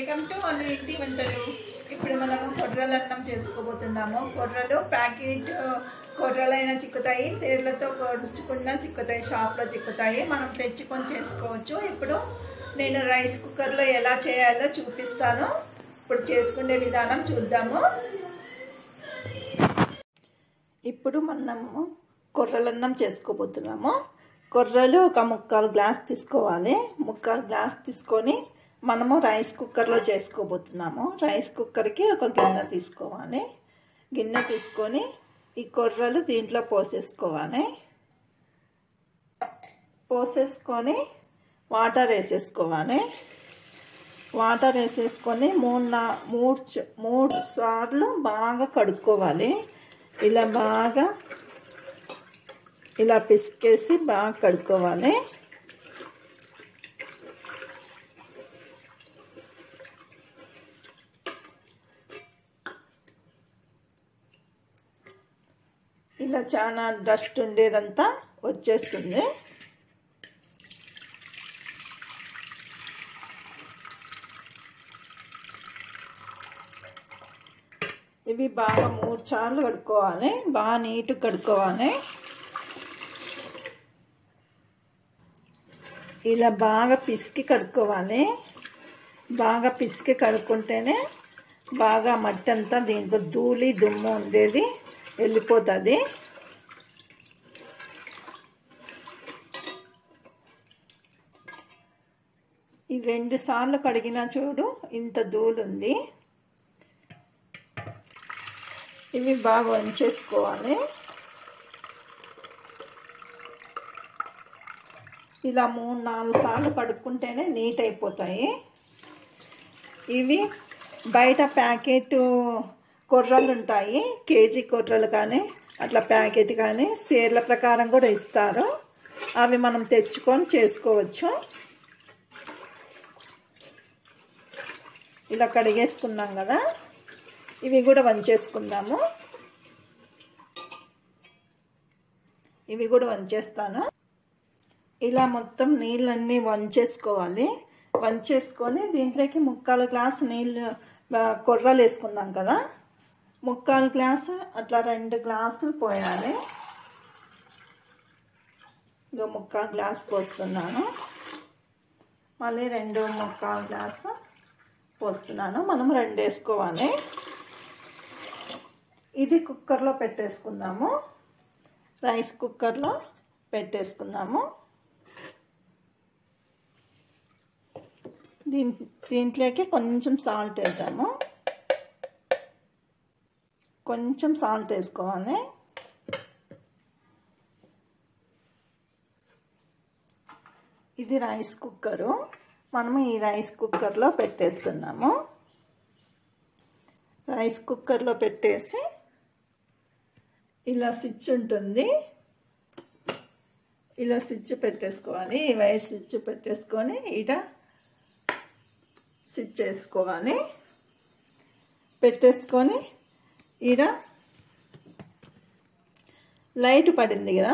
welcome to మన ఇంటి వంటలు ఇప్పుడు మనము కొర్రలు అన్నం చేసుకోబోతున్నాము కొర్రలు ప్యాకెట్ కొర్రలైనా చిక్కుతాయి సేర్లతో కొడుచుకున్నా చిక్కుతాయి షాప్లో చిక్కుతాయి మనం తెచ్చుకొని చేసుకోవచ్చు ఇప్పుడు నేను రైస్ కుక్కర్లో ఎలా చేయాలో చూపిస్తాను ఇప్పుడు చేసుకునే విధానం చూద్దాము ఇప్పుడు మనము కొర్రలన్నం చేసుకోబోతున్నాము కొర్రలు ఒక ముక్కాలు గ్లాస్ తీసుకోవాలి ముక్కాలు గ్లాస్ తీసుకొని మనము రైస్ కుక్కర్లో చేసుకోబోతున్నాము రైస్ కుక్కర్కి ఒక గిన్నె తీసుకోవాలి గిన్నె తీసుకొని ఈ కొర్రలు దీంట్లో పోసేసుకోవాలి పోసేసుకొని వాటర్ వేసేసుకోవాలి వాటర్ వేసేసుకొని మూడు నా మూడు మూడు సార్లు బాగా కడుక్కోవాలి ఇలా బాగా ఇలా పిసికేసి బాగా కడుక్కోవాలి ఇలా చాలా డస్ట్ ఉండేదంతా వచ్చేస్తుంది ఇవి బాగా మూడు సార్లు కడుక్కోవాలి బాగా నీట్గా కడుక్కోవాలి ఇలా బాగా పిసికి కడుక్కోవాలి బాగా పిసికి కడుక్కుంటేనే బాగా మట్టి అంతా దీంట్లో ధూళి దుమ్ము ఉండేది వెళ్ళిపోతుంది ఈ రెండు సార్లు కడిగినా చూడు ఇంత ధూళి ఉంది ఇవి బాగా వంచేసుకోవాలి ఇలా మూడు నాలుగు సార్లు కడుక్కుంటేనే నీట్ అయిపోతాయి ఇవి బయట ప్యాకెట్ కొర్రలు ఉంటాయి కేజీ కొర్రలు కానీ అట్లా ప్యాకెట్ కానీ సేర్ల ప్రకారం కూడా ఇస్తారు అవి మనం తెచ్చుకొని చేసుకోవచ్చు ఇలా కడిగేసుకున్నాం కదా ఇవి కూడా వంచేసుకుందాము ఇవి కూడా వంచేస్తాను ఇలా మొత్తం నీళ్ళన్నీ వంచేసుకోవాలి వంచేసుకొని దీంట్లోకి ముక్కాలు గ్లాస్ నీళ్ళు కొర్రలు వేసుకున్నాం కదా ముక్కాలు గ్లాసు అట్లా రెండు గ్లాసులు పోయాలి ఇదో ముక్కాలు గ్లాస్ పోస్తున్నాను మళ్ళీ రెండు ముక్కాలు గ్లాసు పోస్తున్నాను మనం రెండు వేసుకోవాలి ఇది కుక్కర్లో పెట్టేసుకుందాము రైస్ కుక్కర్లో పెట్టేసుకుందాము దీని దీంట్లోకి కొంచెం సాల్ట్ వేద్దాము కొంచెం సాల్ట్ వేసుకోవాలి ఇది రైస్ కుక్కరు మనము ఈ రైస్ కుక్కర్లో పెట్టేస్తున్నాము రైస్ కుక్కర్లో పెట్టేసి ఇలా స్విచ్ ఉంటుంది ఇలా స్విచ్ పెట్టేసుకోవాలి ఈ వైర్ స్విచ్ పెట్టేసుకొని ఇట స్విచ్ చేసుకోవాలి పెట్టేసుకొని ఈడ లైట్ పడింది కదా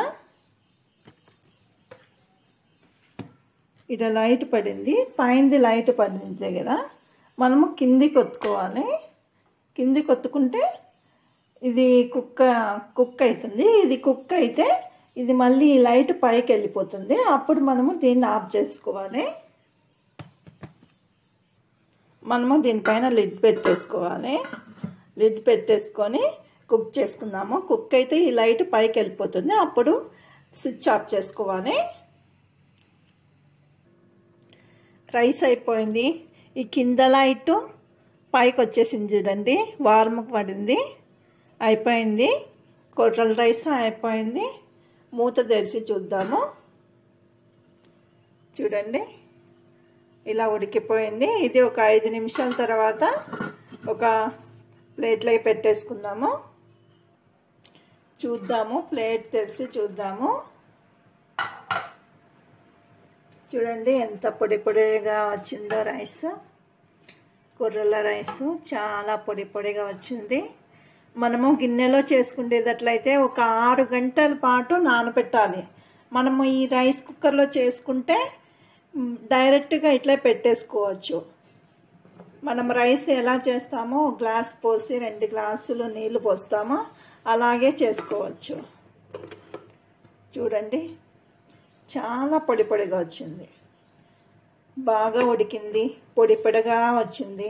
ఇట లైట్ పడింది పైనది లైట్ పడింది కదా మనము కింది కొత్తుకోవాలి కింది కొత్తుకుంటే ఇది కుక్క కుక్ అవుతుంది ఇది కుక్ అయితే ఇది మళ్ళీ లైట్ పైకి వెళ్ళిపోతుంది అప్పుడు మనము దీన్ని ఆఫ్ చేసుకోవాలి మనము దీనిపైన లిడ్ పెట్టేసుకోవాలి లిడ్ పెట్టేసుకొని కుక్ చేసుకుందాము కుక్ అయితే ఈ లైట్ పైకి వెళ్ళిపోతుంది అప్పుడు స్విచ్ ఆఫ్ చేసుకోవాలి రైస్ అయిపోయింది ఈ కింద లైట్ పైకి వచ్చేసింది చూడండి వార్మ్ పడింది అయిపోయింది కొర్రల రైస్ అయిపోయింది మూత తెరిచి చూద్దాము చూడండి ఇలా ఉడికిపోయింది ఇది ఒక ఐదు నిమిషాల తర్వాత ఒక ప్లేట్లో పెట్టేసుకుందాము చూద్దాము ప్లేట్ తెరిచి చూద్దాము చూడండి ఎంత పొడి పొడిగా వచ్చిందో రైస్ కొర్రల రైస్ చాలా పొడి పొడిగా వచ్చింది మనము గిన్నెలో చేసుకునేటట్లయితే ఒక ఆరు గంటల పాటు నానబెట్టాలి మనము ఈ రైస్ కుక్కర్లో చేసుకుంటే మ్, డైరెక్ట్గా ఇట్లా పెట్టేసుకోవచ్చు మనం రైస్ ఎలా చేస్తామో గ్లాస్ పోసి రెండు గ్లాసులు నీళ్లు పోస్తామో అలాగే చేసుకోవచ్చు చూడండి చాలా పొడి పొడిగా వచ్చింది బాగా ఉడికింది పొడి పొడిగా వచ్చింది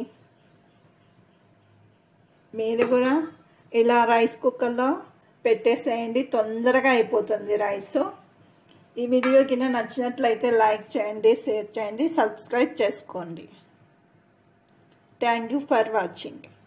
మీరు కూడా ఇలా రైస్ కుక్కర్లో పెట్టేసేయండి తొందరగా అయిపోతుంది రైస్ ఈ వీడియో కింద నచ్చినట్లయితే లైక్ చేయండి షేర్ చేయండి సబ్స్క్రైబ్ చేసుకోండి థ్యాంక్ యూ ఫర్ వాచింగ్